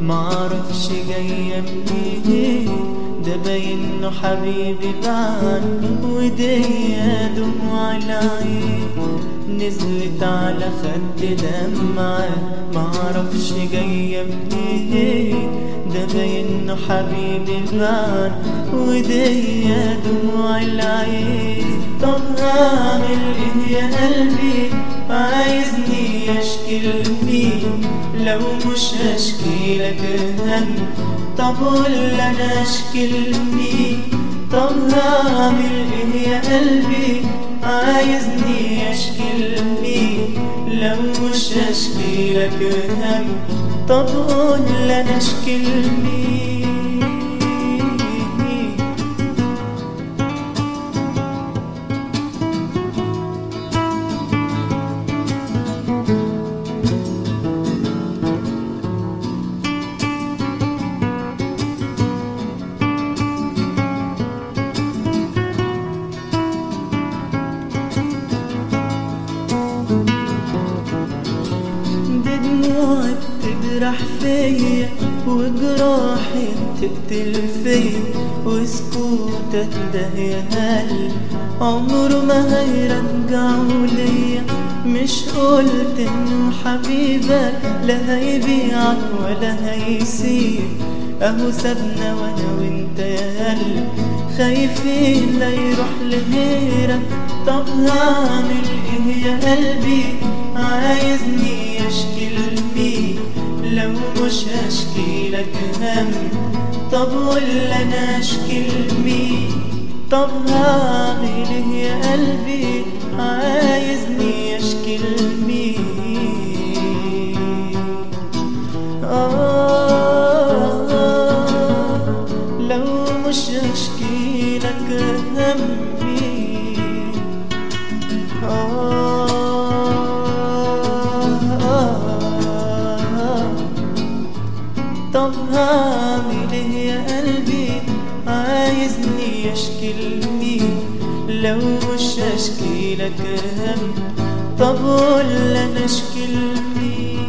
معرفش جاية منين ده باين انه حبيبي بعد وديا دموع العين نزلت على خد دمعة معرفش جاية منين ده باين انه حبيبي بعد وديا دموع العين طب هعمل ايه يا قلبي عايزني اشكي لمين لو مش هشكي لك هم طب قول انا اشكي لمين طب هعمل ايه يا قلبي عايزني اشكي لمين لو مش هشكي لك هم طب قول انا اشكي لمين دي دموعك تجرح فيا وجراحي تقتل فيا وسكوتك ده يا قلبي عمره ما هيرجعه ليا مش قلت انه حبيبك لا هيبيعك ولا هيسيب اهو سابنا وانا وانت يا قلبي خايفين لا يروح لغيرك طب هعمل ايه يا قلبي عايزني اشكي لمين لو مش هشكي لك هم طب قول انا اشكي لمين طب هعمل ايه يا قلبي عايزني اشكي لمين آه لو مش هشكي لك همي آه طب هعمل ايه يا قلبي عايزني اشكي لمين لو مش هشكي لك هم طب قول انا اشكي لمين